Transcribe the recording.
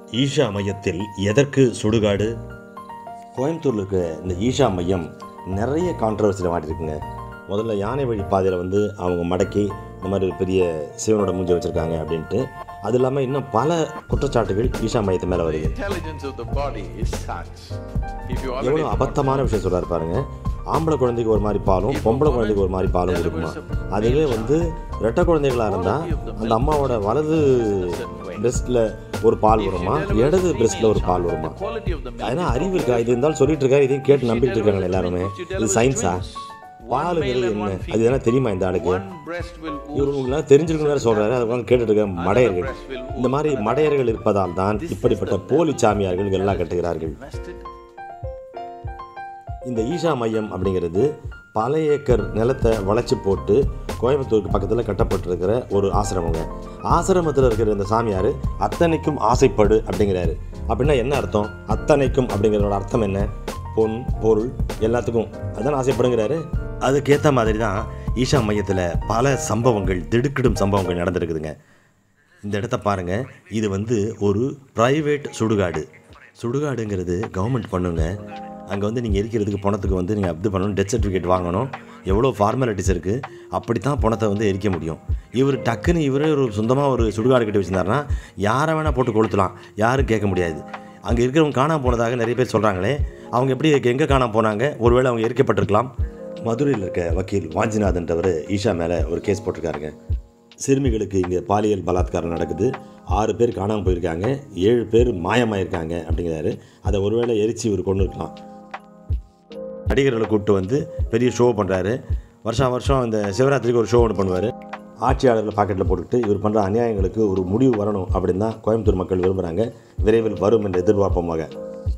ஈஷா மையத்தில் எதற்கு சுடுகாடு கோயம்புத்தூரில் இருக்க இந்த ஈஷா மையம் நிறைய கான்ட்ரவர்சியில் மாட்டிருக்குங்க முதல்ல யானை வழி பாதையில் வந்து அவங்க மடக்கி இந்த மாதிரி ஒரு பெரிய சிவனோட மூஞ்சி வச்சுருக்காங்க அப்படின்ட்டு அது இல்லாமல் இன்னும் பல குற்றச்சாட்டுகள் ஈஷா மையத்து மேலே The வருது intelligence of the body is such. If you already எவ்வளோ அபத்தமான விஷயம் சொல்றாரு பாருங்க ஆம்பளை குழந்தைக்கு ஒரு மாதிரி பாலும் பொம்பளை குழந்தைக்கு ஒரு மாதிரி பாலும் கொடுக்குமா அதுவே வந்து ரெட்டை குழந்தைகளாக இருந்தால் அந்த அம்மாவோட வலது பிரெஸ்ட்டில் ஒரு பால் வருமா இடது பிரெஸ்ட்டில் ஒரு பால் வருமா quality of the milk ஏன்னா அறிவு இருக்கா இது இருந்தாலும் சொல்லிட்டு இருக்காரு இதையும் கேட்டு நம்பிட்டு இருக்காங்க எல்லாருமே இது சயின்ஸா பாலுங்கிறது என்ன அது எதனா தெரியுமா இந்த ஆளுக்கு one breast will ooze இவங்களுக்குலாம் தெரிஞ்சிருக்குன்னு வேற சொல்றாரு அதை உட்காந்து கேட்டுட்டு இருக்க மடையர்கள் இந்த மாதிரி மடையர்கள் இருப்பதால் தான் இப்படிப்பட்ட போலி சாமியார்கள் எல்லாம் கட்டுகிறார்கள் vested. இந்த ஈஷா மையம் அப்படிங்கிறது பல ஏக்கர் நிலத்தை வளைச்சி போட்டு கோயம்புத்தூருக்கு பக்கத்தில் கட்டப்பட்டிருக்கிற ஒரு ஆசிரமங்க ஆசிரமத்தில் இருக்கிற இந்த சாமியார் அத்தனைக்கும் ஆசைப்படு அப்படிங்கிறாரு அப்படின்னா என்ன அர்த்தம் அத்தனைக்கும் அப்படிங்கிறதோட அர்த்தம் என்ன பொன் பொருள் எல்லாத்துக்கும் அதான் ஆசைப்படுங்கிறாரு அதுக்கேற்ற மாதிரி தான் ஈஷா மையத்தில் பல சம்பவங்கள் திடுக்கிடும் சம்பவங்கள் நடந்திருக்குதுங்க இந்த இடத்த பாருங்க இது வந்து ஒரு ப்ரைவேட் சுடுகாடு சுடுகாடுங்கிறது கவர்மெண்ட் பண்ணுங்க அங்கே வந்து நீங்கள் எரிக்கிறதுக்கு பணத்துக்கு வந்து நீங்கள் அப்து பண்ணணும் டெத் சர்டிஃபிகேட் வாங்கணும் எவ்வளோ ஃபார்மாலிட்டிஸ் இருக்குது அப்படி தான் பணத்தை வந்து எரிக்க முடியும் இவர் டக்குன்னு இவரே ஒரு சொந்தமாக ஒரு சுடுகாடு கட்டி வச்சிருந்தாருன்னா யாரை வேணால் போட்டு கொளுத்தலாம் யாரும் கேட்க முடியாது அங்கே இருக்கிறவங்க காணாம போனதாக நிறைய பேர் சொல்கிறாங்களே அவங்க எப்படி எங்கே காணாம போனாங்க ஒருவேளை அவங்க எரிக்கப்பட்டிருக்கலாம் மதுரையில் இருக்க வக்கீல் வாஞ்சிநாதன்றவர் ஈஷா மேலே ஒரு கேஸ் போட்டிருக்காருங்க சிறுமிகளுக்கு இங்கே பாலியல் பலாத்காரம் நடக்குது ஆறு பேர் காணாமல் போயிருக்காங்க ஏழு பேர் மாயமாயிருக்காங்க அப்படிங்கிறாரு அதை ஒருவேளை எரிச்சு இவர் கொண்டு இருக்கலாம் நடிகர்களை கூப்பிட்டு வந்து பெரிய ஷோ பண்ணுறாரு வருஷம் வருஷம் இந்த சிவராத்திரிக்கு ஒரு ஷோ ஒன்று பண்ணுவார் ஆட்சியாளர்களை பாக்கெட்டில் போட்டுக்கிட்டு இவர் பண்ணுற அநியாயங்களுக்கு ஒரு முடிவு வரணும் அப்படின்னு தான் கோயம்புத்தூர் மக்கள் விரும்புகிறாங்க விரைவில் வரும் என்ற எதிர்பார்ப்போமாக